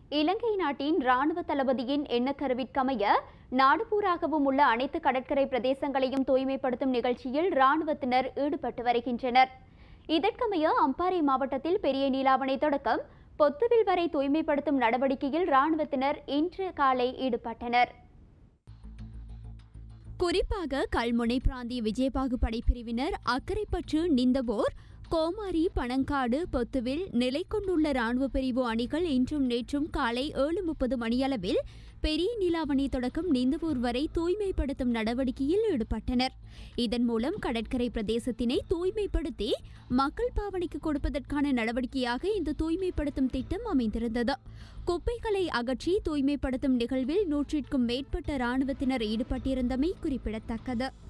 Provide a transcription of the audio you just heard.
இலங்கை நாட்டின் ராணுவ தளபதியின் எண்ணக்கருவிற்கமைய நாடு பூராகவும் உள்ள அனைத்து கடற்கரை பிரதேசங்களையும் தூய்மைப்படுத்தும் நிகழ்ச்சியில் ராணுவத்தினர் ஈடுபட்டு வருகின்றனர் இதற்கமைய அம்பாறை மாவட்டத்தில் பெரிய நீலாவணை தொடக்கம் பொத்துவில் வரை தூய்மைப்படுத்தும் நடவடிக்கையில் ராணுவத்தினர் இன்று காலை ஈடுபட்டனர் குறிப்பாக கல்முனை பிராந்திய விஜயபாகு படைப்பிரிவினர் அக்கரைப்பற்று நிந்தபோர் கோமாரி பனங்காடு பொத்துவில் நிலை கொண்டுள்ள ராணுவ பிரிவு அணிகள் இன்றும் நேற்றும் காலை ஏழு முப்பது மணியளவில் பெரிய நிலாவணி தொடக்கம் நிந்தபூர் வரை தூய்மைப்படுத்தும் நடவடிக்கையில் ஈடுபட்டனர் இதன் மூலம் கடற்கரை பிரதேசத்தினை தூய்மைப்படுத்தி மக்கள் பாவனைக்கு கொடுப்பதற்கான நடவடிக்கையாக இந்த தூய்மைப்படுத்தும் திட்டம் அமைந்திருந்தது குப்பைகளை அகற்றி தூய்மைப்படுத்தும் நிகழ்வில் நூற்றிற்கும் மேற்பட்ட ராணுவத்தினர் ஈடுபட்டிருந்தமை குறிப்பிடத்தக்கது